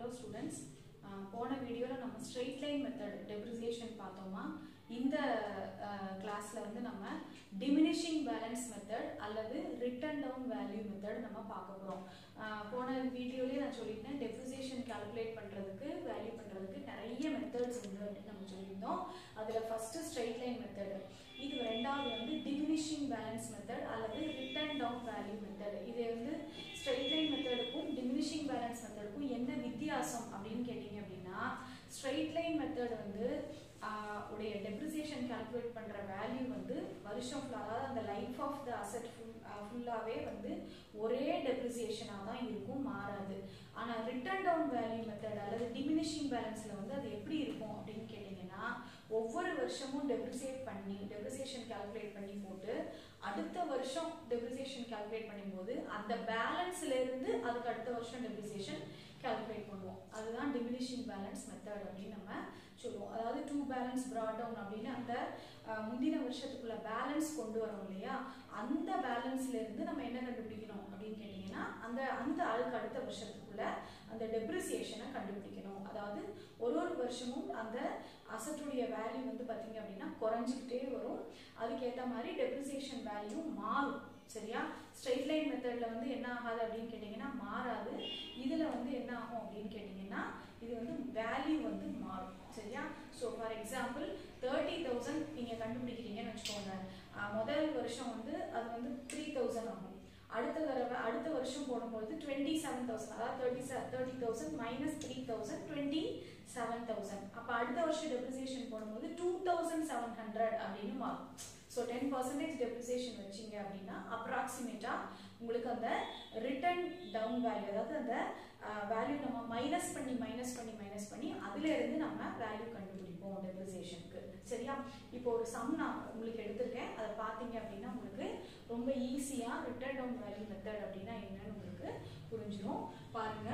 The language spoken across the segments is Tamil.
ஹலோ ஸ்டூடெண்ட்ஸ் போன வீடியோவில் நம்ம ஸ்ட்ரெயிட் லைன் மெத்தட் டெப்ரிசியேஷன் பார்த்தோமா இந்த கிளாஸில் வந்து நம்ம டிமினிஷிங் பேலன்ஸ் மெத்தட் அல்லது ரிட்டன் டவுன் வேல்யூ மெத்தட் நம்ம பார்க்க போகிறோம் போன வீடியோலேயே நான் சொல்லியிருந்தேன் டெப்ரிசியேஷன் கால்குலேட் பண்ணுறதுக்கு வேல்யூ பண்ணுறதுக்கு நிறைய மெத்தட்ஸ் உண்டு அப்படின்னு நம்ம சொல்லியிருந்தோம் அதில் ஃபஸ்ட்டு ஸ்ட்ரெயிட் லைன் மெத்தடு இது ரெண்டாவது வந்து டிமினிஷிங் பேலன்ஸ் மெத்தட் அல்லது ரிட்டன் டவுன் வேல்யூ மெத்தட் இது வந்து ஸ்ட்ரெயிட் லைன் மெத்தடுக்கும் டிமினிஷிங் பேலன்ஸ் மெத்தடுக்கும் என்ன வித்தியாசம் அப்படின்னு கேட்டிங்க அப்படின்னா ஸ்ட்ரெயிட் லைன் மெத்தட் வந்து உடைய டெப்ரிசியேஷன் கால்குலேட் பண்ணுற வேல்யூ வந்து வருஷம் ஃபுல்லாக அதாவது அந்த life of the asset full ஃபுல்லாகவே வந்து ஒரே டெப்ரிசியேஷனாக தான் இருக்கும் மாறாது ஆனால் ரிட்டர்ன் டவுன் வேல்யூ மெத்தட் அல்லது டிமினிஷிங் பேலன்ஸில் வந்து அது எப்படி இருக்கும் அப்படின்னு கேட்டிங்கன்னா ஒவ்வொரு வருஷமும் டெப்ரிசியேட் பண்ணி டெப்ரிசியேஷன் கால்குலேட் பண்ணி போட்டு அடுத்த வருஷம் டெப்ரிசியேஷன் கால்குலேட் பண்ணும்போது அந்த பேலன்ஸ்ல இருந்து அதுக்கு அடுத்த வருஷம் டெப்ரிசியேஷன் கால்குலேட் பண்ணுவோம் அதுதான் டிமினிஷிங் பேலன்ஸ் மெத்தட் அப்படின்னு நம்ம சொல்லுவோம் அதாவது டூ பேலன்ஸ் ப்ராட் டவுன் அப்படின்னு அந்த முந்தின வருஷத்துக்குள்ள பேலன்ஸ் கொண்டு வரோம் இல்லையா அந்த பேலன்ஸ்ல இருந்து நம்ம என்ன கண்டுபிடிக்கணும் அப்படின்னு கேட்டீங்கன்னா அந்த அந்த அதுக்கு அடுத்த வருஷத்துக்குள்ள அந்த டெப்ரிசியேஷனை கண்டுபிடிக்கணும் அதாவது ஒரு ஒரு வருஷமும் அந்த அசட்டுடைய வேல்யூ வந்து பார்த்தீங்க அப்படின்னா குறைஞ்சிக்கிட்டே வரும் அதுக்கேற்ற மாதிரி டெப்ரிசியேஷன் வேல்யூ மாறும் சரியா ஸ்ட்ரெயிட் லைன் மெத்தட்ல வந்து என்ன ஆகாது அப்படின்னு கேட்டிங்கன்னா மாறாது இதில் வந்து என்ன ஆகும் அப்படின்னு கேட்டிங்கன்னா இது வந்து வேல்யூ வந்து மாறும் சரியா so for example thirty thousand நீங்கள் கண்டுபிடிக்கிறீங்கன்னு வச்சுக்கோங்க முதல் வருஷம் வந்து அது வந்து த்ரீ தௌசண்ட் ஆகும் அடுத்த தடவை அடுத்த வருஷம் போடும்போது டுவெண்ட்டி செவன் தௌசண்ட் அதாவது thirty thirty thousand minus three thousand twenty seven thousand அப்போ அடுத்த வருஷம் டெப்ரிசியேஷன் போடும்போது டூ தௌசண்ட் செவன் ஹண்ட்ரட் அப்படின்னு மாறும் ஸோ டென் பர்சன்டேஜ் டெப்ரிசியேஷன் வச்சிங்க அப்படின்னா அப்ராக்சிமேட்டாக உங்களுக்கு அந்த ரிட்டர்ன் டவுன் வேல்யூ அதாவது அந்த வேல்யூ நம்ம மைனஸ் பண்ணி மைனஸ் பண்ணி மைனஸ் பண்ணி அதுல இருந்து நம்ம வேல்யூ கண்டுபிடிப்போம் டெப்ரிசியேஷனுக்கு சரியா இப்போ ஒரு சம் நான் உங்களுக்கு எடுத்திருக்கேன் அதை பார்த்தீங்க அப்படின்னா உங்களுக்கு ரொம்ப ஈஸியாக ரிட்டர்ன் டவுன் வேல்யூ மெத்தட் அப்படின்னா என்னன்னு உங்களுக்கு புரிஞ்சிடும் பாருங்க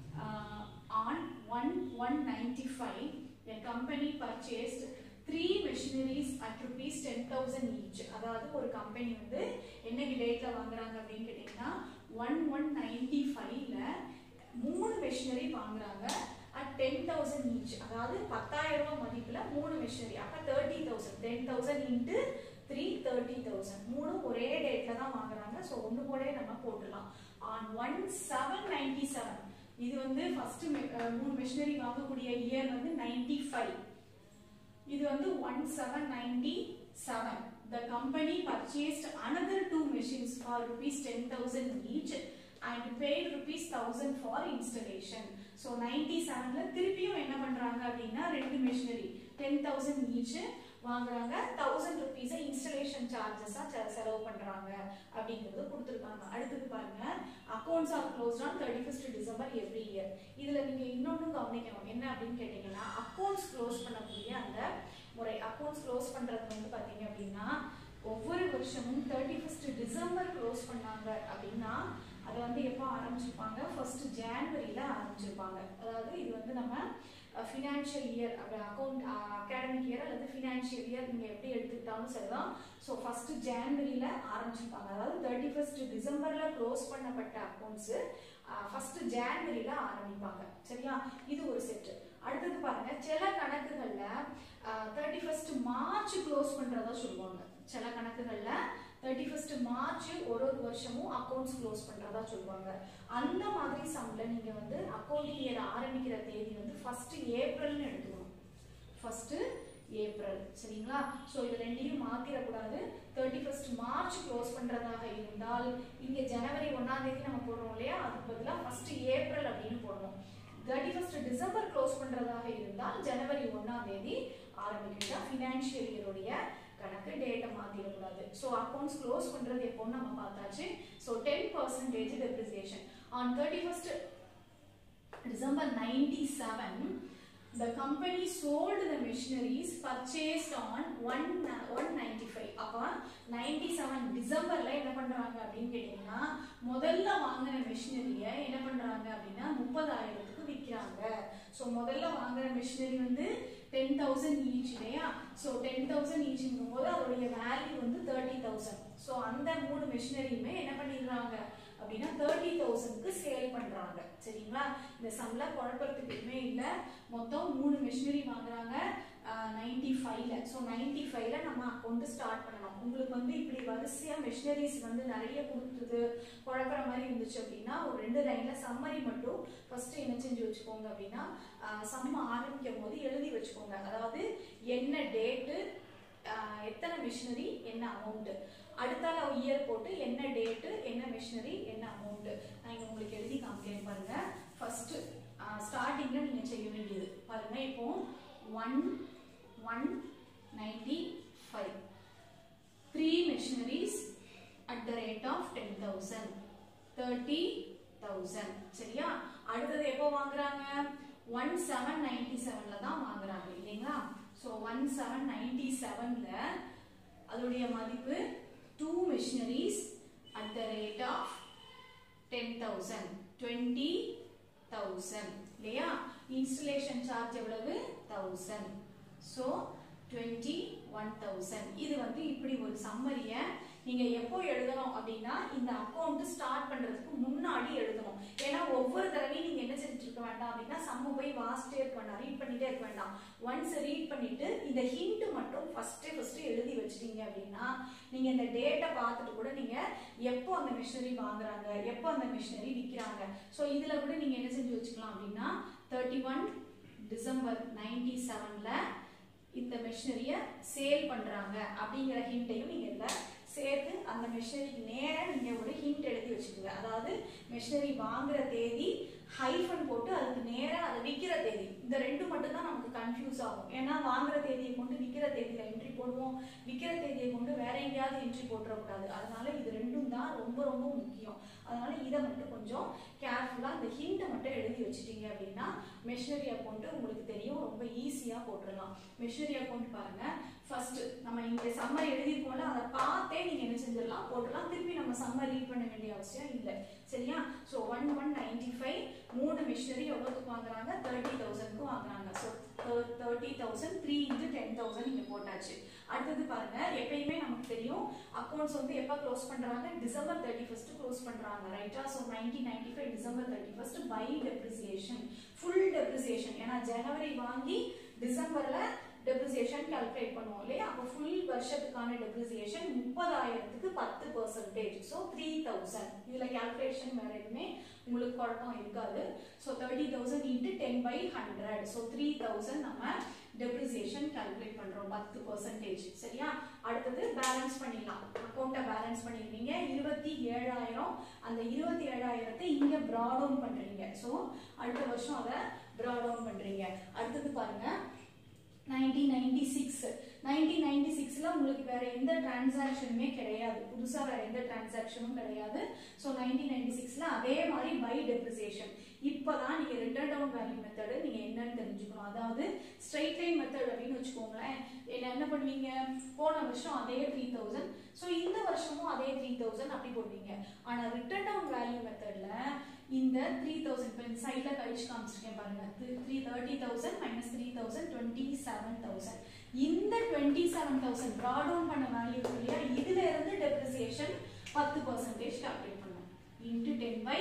on one one ninety five a company purchased three machineries at rupees ten thousand each அதாவது ஒரு கம்பெனி வந்து என்னைக்கு டேட்ல வாங்குறாங்க அப்படின்னு கேட்டீங்கன்னா ஒன் ஒன் நைன்டி ஃபைவ்ல மூணு மெஷினரி வாங்குறாங்க அட் டென் தௌசண்ட் ஈச் அதாவது பத்தாயிரம் ரூபாய் மதிப்புல மூணு மெஷினரி அப்ப thirty thousand ten thousand into three thirty thousand மூணும் ஒரே டேட்ல தான் வாங்குறாங்க ஸோ ஒன்று கூட நம்ம போட்டுடலாம் on one seven ninety seven இது வந்து ஃபர்ஸ்ட் மூணு மெஷினரி வாங்கக்கூடிய இயர் வந்து நைன்டி ஃபைவ் இது வந்து one seven ninety seven the company purchased another two machines for rupees ten thousand each and paid rupees thousand for installation so ninety செவன்ல திருப்பியும் என்ன பண்றாங்க அப்படின்னா ரெண்டு மிஷினரி டென் தௌசண்ட் ஈச் வாங்குறாங்க தௌசண்ட் ருபீஸை இன்ஸ்டலேஷன் சார்ஜஸா செலவு பண்றாங்க அப்படிங்கிறது கொடுத்துருக்காங்க அடுத்தது பாருங்க accounts are close on thirty first December every year இதுல நீங்க இன்னொன்னு கவனிக்கணும் என்ன அப்படின்னு கேட்டீங்கன்னா அக்கௌண்ட்ஸ் க்ளோஸ் பண்ணக்கூடிய அந்த முறை அக்கௌண்ட்ஸ் க்ளோஸ் பண்றது வந்து பாத்தீங்க அப்படின்னா ஒவ்வொரு வருஷமும் தேர்ட்டி ஃபர்ஸ்ட் டிசம்பர் க்ளோஸ் பண்ணாங்க அப்படின்னா அதை வந்து எப்போ ஆரம்பிச்சிருப்பாங்க ஃபர்ஸ்ட் ஜான்வரியில ஆரம்பிச்சிருப்பாங்க அதாவது இது வந்து நம்ம ஃபினான்ஷியல் இயர் அப்படி அக்கௌண்ட் அகாடமிக் இயர் அல்லது ஃபினான்ஷியல் இயர் நீங்கள் எப்படி எடுத்துக்கிட்டாலும் சரிதான் ஸோ ஃபர்ஸ்ட் ஜான்வரியில் ஆரம்பிச்சிருப்பாங்க அதாவது தேர்ட்டி ஃபர்ஸ்ட் டிசம்பரில் க்ளோஸ் பண்ணப்பட்ட அக்கௌண்ட்ஸு ஃபர்ஸ்ட் ஜான்வரியில் ஆரம்பிப்பாங்க சரியா இது ஒரு செட்டு அடுத்தது பாருங்க சில கணக்குகளில் தேர்ட்டி ஃபர்ஸ்ட் மார்ச் க்ளோஸ் பண்ணுறதா சொல்லுவாங்க சில கணக்குகளில் தேர்ட்டி ஃபர்ஸ்ட் மார்ச் ஒரு ஒரு வருஷமும் அக்கௌண்ட்ஸ் க்ளோஸ் பண்றதா சொல்லுவாங்க அந்த மாதிரி சம்ல நீங்க வந்து அக்கௌண்டிங் இயர் ஆரம்பிக்கிற தேதி வந்து ஃபர்ஸ்ட் ஏப்ரல்னு எடுத்துக்கணும் ஃபர்ஸ்ட் ஏப்ரல் சரிங்களா ஸோ இது ரெண்டையும் மாத்திரக்கூடாது தேர்ட்டி ஃபர்ஸ்ட் மார்ச் க்ளோஸ் பண்றதாக இருந்தால் இங்க ஜனவரி ஒன்னாம் தேதி நம்ம போடுறோம் இல்லையா அதுக்கு பதிலாக ஃபர்ஸ்ட் ஏப்ரல் அப்படின்னு போடணும் தேர்ட்டி ஃபர்ஸ்ட் டிசம்பர் க்ளோஸ் பண்றதாக இருந்தால் ஜனவரி ஒன்னாம் தேதி ஆரம்பிக்கிட்டா ஃபினான்ஷியல் இயருடைய கணக்கு டேட்டை மாத்திடக்கூடாது ஸோ அக்கௌண்ட்ஸ் க்ளோஸ் பண்றது எப்போன்னு நம்ம பார்த்தாச்சு so ten percentage depreciation on thirty first December ninety seven the company sold the machineries purchased on 1 195 அப்ப 97 டிசம்பர்ல என்ன பண்றாங்க அப்படின்னு கேட்டீங்கன்னா முதல்ல வாங்கின மெஷினரிய என்ன பண்றாங்க அப்படின்னா முப்பதாயிரத்துக்கு விற்கிறாங்க ஸோ முதல்ல வாங்குற மிஷினரி வந்து டென் தௌசண்ட் ஈச் இல்லையா ஸோ டென் தௌசண்ட் ஈச்ங்கும் போது அதோடைய வேல்யூ வந்து தேர்ட்டி தௌசண்ட் ஸோ அந்த மூணு மிஷினரியுமே என்ன பண்ணிடுறாங்க அப்படின்னா தேர்ட்டி தௌசண்ட்க்கு சேல் பண்றாங்க சரிங்களா இந்த சம்ல குழப்பறதுக்கு எதுவுமே இல்லை மொத்தம் மூணு மிஷினரி வாங்குறாங்க நைன்டி ஃபைவ்ல ஸோ நைன்டி ஃபைவ்ல நம்ம அக்கௌண்ட் ஸ்டார்ட் பண்ணணும் உங்களுக்கு வந்து இப்படி வரிசையா மிஷினரிஸ் வந்து நிறைய கொடுத்துது குழப்பற மாதிரி இருந்துச்சு அப்படின்னா ஒரு ரெண்டு லைன்ல சம்மரி மட்டும் ஃபர்ஸ்ட் என்ன செஞ்சு வச்சுக்கோங்க அப்படின்னா சம்ம ஆரம்பிக்கும் போது எழுதி வச்சுக்கோங்க அதாவது என்ன டேட்டு எத்தனை மிஷினரி என்ன அமௌண்ட் அடுத்தால இயர் போட்டு என்ன டேட்டு என்ன மிஷினரி என்ன அமௌண்ட் நான் இங்க உங்களுக்கு எழுதி காமிக்கிறேன் பாருங்க ஃபர்ஸ்ட் ஸ்டார்டிங்ல நீங்க செய்ய வேண்டியது பாருங்க இப்போ one one ninety five three machineries at the rate of ten thousand thirty thousand சரியா அடுத்தது எப்போ வாங்குறாங்க ஒன் செவன் நைன்டி செவன்ல தான் வாங்குறாங்க இல்லைங்களா ஸோ ஒன் செவன் நைன்டி செவன்ல அதோடைய மதிப்பு two machineries at the rate of ten thousand twenty thousand இல்லையா இன்ஸ்டலேஷன் சார்ஜ் எவ்வளவு thousand so twenty one thousand இது வந்து இப்படி ஒரு சம்மரியை நீங்க எப்போ எழுதணும் அப்படின்னா இந்த அக்கௌண்ட் ஸ்டார்ட் பண்றதுக்கு முன்னாடி எழுதணும் ஏன்னா ஒவ்வொரு தடவையும் நீங்க என்ன செஞ்சுட்டு இருக்க வேண்டாம் அப்படின்னா சம்ம போய் வாசிட்டே இருக்க வேண்டாம் ரீட் பண்ணிட்டே இருக்க வேண்டாம் ஒன்ஸ் ரீட் பண்ணிட்டு இந்த ஹிண்ட் மட்டும் ஃபர்ஸ்ட் ஃபர்ஸ்ட் எழுதி வச்சிட்டீங்க அப்படின்னா நீங்க இந்த டேட்டை பார்த்துட்டு கூட நீங்க எப்போ அந்த மிஷினரி வாங்குறாங்க எப்போ அந்த மிஷினரி விற்கிறாங்க ஸோ இதுல கூட நீங்க என்ன செஞ்சு வச்சுக்கலாம் அப்படின்னா தேர்ட்டி ஒன் டிசம்பர் நைன்டி செவன்ல இந்த மெஷினரியை சேல் பண்றாங்க அப்படிங்கிற ஹிண்ட்டையும் நீங்க இதுல சேர்த்து அந்த மெஷினரிக்கு நேராக நீங்க ஒரு ஹிண்ட் எழுதி வச்சுக்கோங்க அதாவது மெஷினரி வாங்குற தேதி ஹைஃபன் போட்டு அதுக்கு நேரா அதை விற்கிற தேதி இந்த ரெண்டு மட்டும் தான் நமக்கு கன்ஃபியூஸ் ஆகும் ஏன்னா வாங்குற தேதியை கொண்டு விற்கிற தேதியில என்ட்ரி போடுவோம் விற்கிற தேதியை கொண்டு வேற எங்கேயாவது என்ட்ரி போட்டுறக்கூடாது அதனால இது ரெண்டும் தான் ரொம்ப ரொம்ப முக்கியம் அதனால இதை மட்டும் கொஞ்சம் கேர்ஃபுல்லா இந்த ஹிண்ட்டை மட்டும் எழுதி வச்சிட்டீங்க அப்படின்னா மெஷினரி அக்கௌண்ட் உங்களுக்கு தெரியும் ரொம்ப ஈஸியா போட்டுடலாம் மெஷினரி அக்கௌண்ட் பாருங்க ஃபர்ஸ்ட் நம்ம இங்க சம்மர் எழுதிருக்கோம்ல அதை பார்த்தே நீங்க என்ன செஞ்சிடலாம் போட்டுடலாம் திருப்பி நம்ம சம்மர் ரீட் பண்ண வேண்டிய அவசியம் இல்லை சரியா so one one ninety five மூணு மிஷினரி எவ்வளோத்துக்கு வாங்குறாங்க தேர்ட்டி தௌசண்ட்க்கு வாங்குறாங்க so thirty thousand three into ten thousand இங்கே போட்டாச்சு அடுத்தது பாருங்க எப்பயுமே நமக்கு தெரியும் அக்கௌண்ட்ஸ் வந்து எப்போ க்ளோஸ் பண்றாங்க டிசம்பர் தேர்ட்டி ஃபர்ஸ்ட் க்ளோஸ் பண்றாங்க ரைட்டா so nineteen ninety five December thirty first by depreciation full depreciation ஏன்னா ஜனவரி வாங்கி டிசம்பர்ல டெப்ரிசியேஷன் கால்குலேட் பண்ணுவோம் இல்லையா அப்போ ஃபுல் வருஷத்துக்கான டெப்ரிசியேஷன் முப்பதாயிரத்துக்கு பத்து பர்சன்டேஜ் ஸோ த்ரீ தௌசண்ட் இதில் கால்குலேஷன் வேற எதுவுமே உங்களுக்கு குழப்பம் இருக்காது so thirty thousand into ten by hundred so three thousand நம்ம டெப்ரிசியேஷன் கால்குலேட் பண்றோம் பத்து பர்சன்டேஜ் சரியா அடுத்தது பேலன்ஸ் பண்ணிடலாம் அக்கௌண்ட்டை பேலன்ஸ் பண்ணிருக்கீங்க இருபத்தி ஏழாயிரம் அந்த இருபத்தி ஏழாயிரத்தை இங்க ப்ராட் டவுன் பண்றீங்க ஸோ அடுத்த வருஷம் அதை ப்ராட் டவுன் பண்றீங்க அடுத்தது பாருங்க nineteen ninety six nineteen ninety சிக்ஸில் உங்களுக்கு வேற எந்த டிரான்சாக்ஷனுமே கிடையாது புதுசாக வேற எந்த டிரான்சாக்ஷனும் கிடையாது ஸோ நைன்டீன் நைன்டி சிக்ஸில் அதே மாதிரி பை டெப்ரிசியேஷன் இப்போ தான் நீங்கள் ரிட்டர்ன் டவுன் வேல்யூ மெத்தடு நீங்கள் என்னன்னு தெரிஞ்சுக்கணும் அதாவது ஸ்ட்ரைட் லைன் மெத்தட் அப்படின்னு வச்சுக்கோங்களேன் என்ன என்ன பண்ணுவீங்க போன வருஷம் அதே த்ரீ தௌசண்ட் ஸோ இந்த வருஷமும் அதே த்ரீ தௌசண்ட் அப்படி போடுவீங்க ஆனால் ரிட்டர்ன் டவுன் வேல்யூ மெத்தடில் இந்த த்ரீ தௌசண்ட் இப்போ இந்த சைடில் கழிச்சு காமிச்சிருக்கேன் பாருங்க three thirty thousand minus three thousand twenty seven thousand இந்த twenty seven thousand draw down பண்ண வேல்யூ இல்லையா இதுல இருந்து டெப்ரிசியேஷன் பத்து பர்சன்டேஜ் கால்குலேட் பண்ணும் இன்ட்டு டென் பை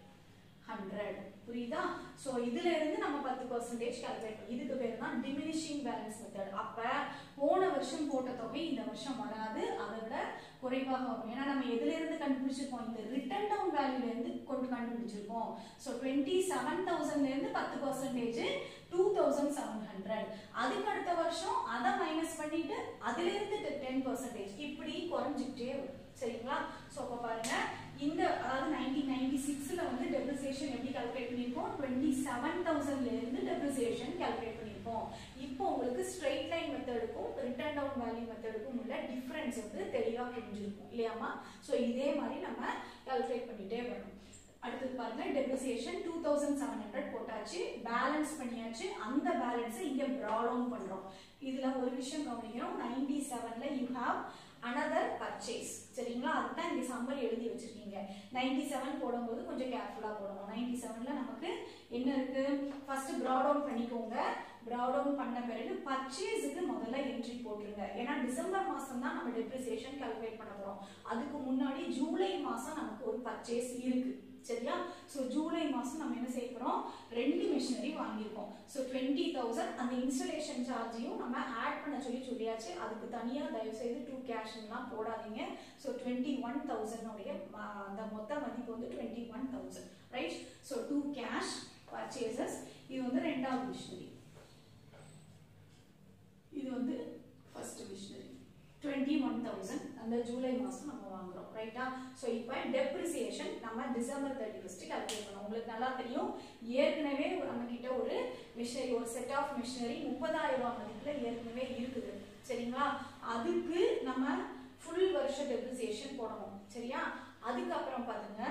ஹண்ட்ரட் புரியுதா ஸோ இதுல இருந்து நம்ம பத்து பர்சன்டேஜ் கால்குலேட் பண்ணி இதுக்கு பேர் தான் டிமினிஷிங் பேலன்ஸ் மெத்தட் அப்ப போன வருஷம் போட்ட தொகை இந்த வருஷம் வராது அதை விட குறைவாக வரும் ஏன்னா நம்ம எதுல இருந்து கண்டுபிடிச்சிருக்கோம் இந்த ரிட்டர்ன் டவுன் வேல்யூல இருந்து கொண்டு கண்டுபிடிச்சிருக்கோம் ஸோ டுவெண்ட்டி செவன் தௌசண்ட்ல இருந்து பத்து percentage two thousand seven hundred அதுக்கு அடுத்த வருஷம் அதை மைனஸ் பண்ணிட்டு அதுல இருந்து டென் பர்சன்டேஜ் இப்படி குறைஞ்சிக்கிட்டே வரும் சரிங்களா ஸோ அப்போ பாருங்க இந்த அதாவது நைன்டீன் நைன்டி சிக்ஸ்ல வந்து டெப்ரிசியேஷன் எப்படி கால்குலேட் பண்ணியிருப்போம் டுவெண்ட்டி செவன் தௌசண்ட்ல இருந்து டெப்ரிசியேஷன் கால்குலேட் பண்ணியிருப்போம் இப்போ உங்களுக்கு ஸ்ட்ரெயிட் லைன் மெத்தடுக்கும் ரிட்டர்ன் டவுன் வேல்யூ மெத்தடுக்கும் உள்ள டிஃபரன்ஸ் வந்து தெளிவாக புரிஞ்சிருக்கும் இல்லையாமா ஸோ இதே மாதிரி நம்ம கால்குலேட் பண்ணிட்டே வரணும் அடுத்தது பாருங்க depreciation two thousand seven hundred போட்டாச்சு பேலன்ஸ் பண்ணியாச்சு அந்த பேலன்ஸை இங்க ப்ராட் டவுன் பண்றோம் இதுல ஒரு விஷயம் கவனிக்கிறோம் நைன்டி செவன்ல யூ ஹாவ் அனதர் பர்ச்சேஸ் சரிங்களா அதுதான் இங்க சம்பர் எழுதி வச்சிருக்கீங்க நைன்டி செவன் போடும்போது கொஞ்சம் கேர்ஃபுல்லா போடணும் நைன்டி செவன்ல நமக்கு என்ன இருக்கு ஃபர்ஸ்ட் ப்ராட் டவுன் பண்ணிக்கோங்க ப்ராட் டவுன் பண்ண பிறகு பர்ச்சேஸுக்கு முதல்ல என்ட்ரி போட்டுருங்க ஏன்னா டிசம்பர் மாசம் தான் நம்ம டெப்ரிசியேஷன் கால்குலேட் பண்ண போறோம் அதுக்கு முன்னாடி ஜூலை மாசம் நமக்கு ஒரு பர்ச்சேஸ் இருக்கு சரியா ஸோ ஜூலை மாதம் நம்ம என்ன செய்ய போகிறோம் ரெண்டு மிஷினரி வாங்கியிருக்கோம் ஸோ டுவெண்ட்டி தௌசண்ட் அந்த இன்ஸ்டலேஷன் சார்ஜையும் நம்ம ஆட் பண்ண சொல்லி சொல்லியாச்சு அதுக்கு தனியாக தயவுசெய்து டூ கேஷ்லாம் போடாதீங்க ஸோ டுவெண்ட்டி ஒன் தௌசண்டோடைய அந்த மொத்த மதிப்பு வந்து twenty one thousand right so two cash purchases இது வந்து ரெண்டாவது மிஷினரி இது வந்து first machinery twenty one thousand அந்த ஜூலை மாதம் நம்ம வாங்குறோம் ரைட்டா ஸோ இப்போ டெப்ரிசியேஷன் நம்ம டிசம்பர் தேர்ட்டி ஃபஸ்ட்டு கால்குலேட் பண்ணோம் உங்களுக்கு நல்லா தெரியும் ஏற்கனவே நம்ம கிட்ட ஒரு மிஷினரி ஒரு செட் ஆஃப் மிஷினரி முப்பதாயிரம் ரூபாய் மதிப்பில் ஏற்கனவே இருக்குது சரிங்களா அதுக்கு நம்ம ஃபுல் வருஷ டெப்ரிசியேஷன் போடணும் சரியா அதுக்கப்புறம் பாருங்க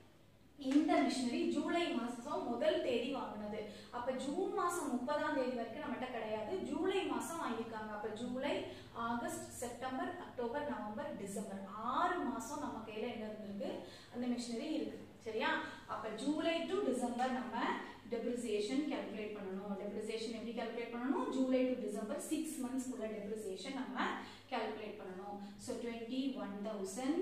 இந்த மிஷினரி ஜூலை மாசம் முதல் தேதி வாங்கினது அப்ப ஜூன் மாசம் முப்பதாம் தேதி வரைக்கும் நம்மகிட்ட கிடையாது ஜூலை மாசம் வாங்கியிருக்காங்க அப்ப July August September October November December ஆறு மாசம் நம்ம கையில என்ன இருந்திருக்கு அந்த மிஷினரி இருக்கு சரியா அப்ப ஜூலை டு டிசம்பர் நம்ம டெப்ரிசியேஷன் கால்குலேட் பண்ணணும் டெப்ரிசியேஷன் எப்படி கால்குலேட் பண்ணணும் July to December six months உள்ள டெப்ரிசியேஷன் நம்ம கால்குலேட் பண்ணணும் so twenty one thousand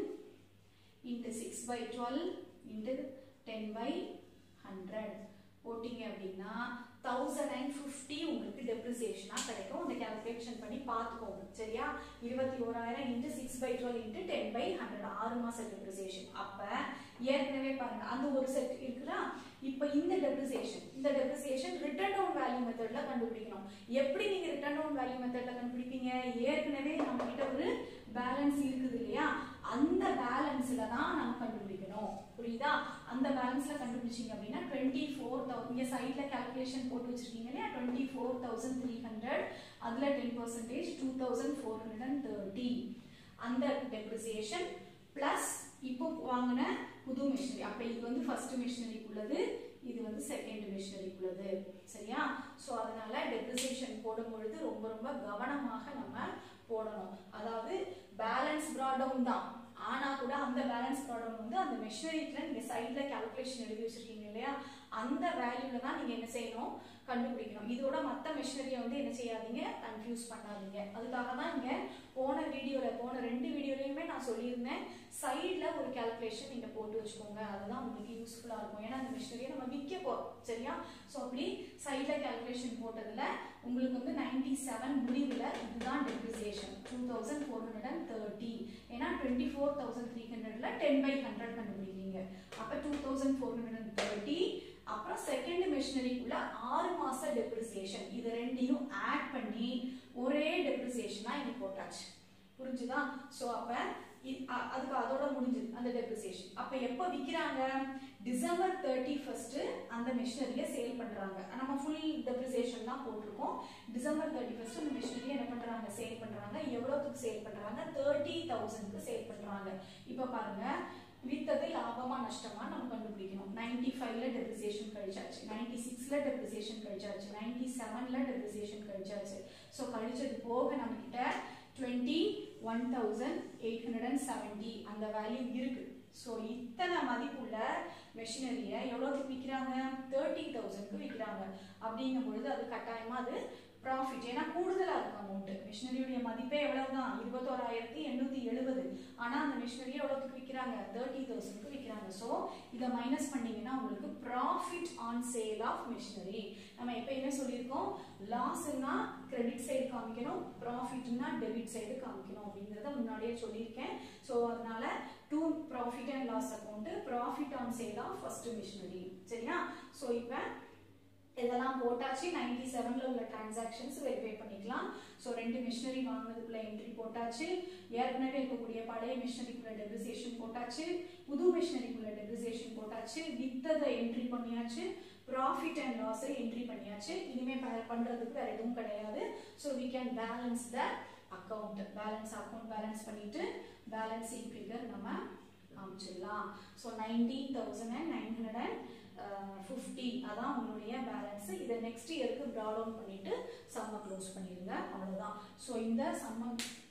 into six by twelve into ten by hundred போட்டிங்க அப்படின்னா தௌசண்ட் அண்ட் ஃபிஃப்டி உங்களுக்கு டெப்ரிசியேஷனாக கிடைக்கும் இந்த கேல்குலேஷன் பண்ணி பார்த்துக்கோங்க சரியா இருபத்தி ஓராயிரம் into six by twelve into ten by hundred ஆறு மாதம் டெப்ரிசியேஷன் அப்போ ஏற்கனவே பாருங்க அந்த ஒரு செட் இருக்குதா இப்போ இந்த டெப்ரிசியேஷன் இந்த டெப்ரிசியேஷன் ரிட்டர்ன் டவுன் வேல்யூ மெத்தட்ல கண்டுபிடிக்கணும் எப்படி நீங்க ரிட்டர்ன் டவுன் வேல்யூ மெத்தட்ல கண்டுபிடிப்பீங்க ஏற்கனவே நம்ம கிட்ட ஒரு பேலன்ஸ் இருக்குது இல்லையா அந்த பேலன்ஸ்ல தான் நம்ம கண்டுபிடிக்கணும் புரியுதா அந்த பேலன்ஸ்ல கண்டுபிடிச்சீங்க அப்படின்னா டுவெண்ட்டி ஃபோர் தௌசண்ட் இங்க சைட்ல கால்குலேஷன் போட்டு வச்சிருக்கீங்க இல்லையா twenty four thousand three hundred அதுல ten percentage two thousand four hundred and thirty அந்த டெப்ரிசியேஷன் பிளஸ் இப்போ வாங்கின புது மிஷினரி அப்ப இது வந்து ஃபர்ஸ்ட் மிஷினரிக்குள்ளது இது வந்து செகண்ட் மிஷினரிக்குள்ளது சரியா ஸோ அதனால டெப்ரிசியேஷன் போடும் பொழுது ரொம்ப ரொம்ப கவனமாக நம்ம போடணும் அதாவது பேலன்ஸ் ப்ராடவுன் தான் ஆனா கூட அந்த பேலன்ஸ் ப்ராடவுன் வந்து அந்த மெஷினரிக்குள்ள நீங்க சைட்ல கால்குலேஷன் எழுதி வச்சிருக்கீங்க இல்லையா அந்த வேல்யூல தான் நீங்க என்ன செய்யணும் கண்டுபிடிக்கணும் இதோட மற்ற மிஷினரியை வந்து என்ன செய்யாதீங்க கன்ஃபியூஸ் பண்ணாதீங்க அதுக்காக தான் இங்க போன வீடியோல போன ரெண்டு வீடியோலையுமே நான் சொல்லியிருந்தேன் சைட்ல ஒரு கால்குலேஷன் நீங்க போட்டு வச்சுக்கோங்க அதுதான் உங்களுக்கு யூஸ்ஃபுல்லா இருக்கும் ஏன்னா அந்த மிஷினரியை நம்ம விற்க போறோம் சரியா ஸோ அப்படி சைட்ல கால்குலேஷன் போட்டதுல உங்களுக்கு வந்து நைன்டி செவன் முடிவில் இதுதான் depreciation two thousand four hundred and thirty ஏன்னா டுவெண்ட்டி ஃபோர் தௌசண்ட் த்ரீ ஹண்ட்ரட்ல டென் பை ஹண்ட்ரட் கண்டுபிடிக்கிறீங்க அப்போ two thousand four hundred and thirty அப்புறம் செகண்ட் மிஷினரிக்குள்ள ஆறு மாச டெப்ரிசியேஷன் இது ரெண்டையும் ஆட் பண்ணி ஒரே டெப்ரிசியேஷனா இங்க போட்டாச்சு புரிஞ்சுதா ஸோ அப்ப அதுக்கு அதோட முடிஞ்சது அந்த டெப்ரிசியேஷன் அப்ப எப்போ விற்கிறாங்க டிசம்பர் தேர்ட்டி ஃபர்ஸ்ட் அந்த மிஷினரியை சேல் பண்றாங்க நம்ம ஃபுல் டெப்ரிசியேஷன் தான் போட்டிருக்கோம் டிசம்பர் தேர்ட்டி ஃபர்ஸ்ட் அந்த மிஷினரியை என்ன பண்றாங்க சேல் பண்றாங்க எவ்வளோத்துக்கு சேல் பண்றாங்க தேர்ட்டி தௌசண்ட்க்கு சேல் பண்றாங்க இப்போ பாருங்க வித்தது லாபமா நஷ்டமா நம்ம கண்டுபிடிக்கணும் நைன்டி ஃபைவ்ல டெப்ரிசியேஷன் கழிச்சாச்சு நைன்டி சிக்ஸ்ல டெப்ரிசியேஷன் கழிச்சாச்சு நைன்டி செவன்ல டெப்ரிசியேஷன் கழிச்சாச்சு ஸோ கழிச்சது போக நம்ம கிட்ட twenty one thousand eight hundred and seventy அந்த வேல்யூ இருக்கு ஸோ இத்தனை மதிப்புள்ள மெஷினரியை எவ்வளோக்கு விற்கிறாங்க தேர்ட்டி தௌசண்ட்க்கு விற்கிறாங்க அப்படிங்கும் பொழுது அது கட்டாயமா அது ப்ராஃபிட் ஏன்னா கூடுதலாக இருக்கும் அமௌண்ட் மிஷினரியுடைய மதிப்பே எவ்வளவு தான் இருபத்தோராயிரத்தி எண்ணூற்றி எழுபது ஆனால் அந்த மிஷினரியை எவ்வளோத்துக்கு விற்கிறாங்க தேர்ட்டி தௌசண்ட்க்கு விற்கிறாங்க ஸோ இதை மைனஸ் பண்ணீங்கன்னா உங்களுக்கு profit on sale of machinery நம்ம எப்பயுமே சொல்லியிருக்கோம் லாஸ்னா கிரெடிட் சைடு காமிக்கணும் ப்ராஃபிட்னா டெபிட் சைடு காமிக்கணும் அப்படிங்கிறத முன்னாடியே சொல்லியிருக்கேன் ஸோ அதனால to profit and loss account profit on sale of first machinery சரியா ஸோ இப்போ இதெல்லாம் போட்டாச்சு நைன்டி செவன்ல உள்ள டிரான்சாக்ஷன்ஸ் வெரிஃபை பண்ணிக்கலாம் ஸோ ரெண்டு மிஷினரி வாங்கினதுக்குள்ள என்ட்ரி போட்டாச்சு ஏற்கனவே இருக்கக்கூடிய பழைய மிஷினரிக்குள்ள டெப்ரிசியேஷன் போட்டாச்சு புது மிஷினரிக்குள்ள டெப்ரிசியேஷன் போட்டாச்சு வித்ததை என்ட்ரி பண்ணியாச்சு ப்ராஃபிட் அண்ட் லாஸை என்ட்ரி பண்ணியாச்சு இனிமே பண்றதுக்கு வேற எதுவும் கிடையாது so we can balance the account balance account balance பண்ணிட்டு பேலன்சிங் ஃபிகர் நம்ம காமிச்சிடலாம் so nineteen thousand and nine hundred and fifty அதான் உங்களுடைய பேலன்ஸ் இதை நெக்ஸ்ட் இயருக்கு ப்ரா டவுன் பண்ணிட்டு சம்மை க்ளோஸ் பண்ணிடுங்க அவ்வளோதான் ஸோ இந்த சம்மை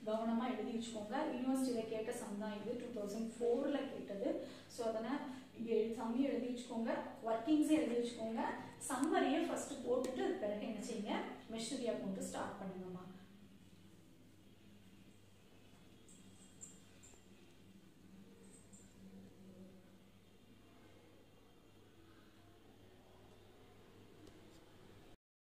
கவனமா எழுதி வச்சுக்கோங்க யூனிவர்சிட்டியில கேட்ட சம் தான் இது டூ தௌசண்ட் ஃபோர்ல கேட்டது ஸோ அதனால் சம்மையும் எழுதி வச்சுக்கோங்க ஒர்க்கிங்ஸையும் எழுதி வச்சுக்கோங்க சம்மரியை ஃபர்ஸ்ட் போட்டுட்டு அது பிறகு என்ன செய்யுங்க மெஷினரி அக்கௌண்ட் ஸ்டார்ட் பண்ணுங்கம்மா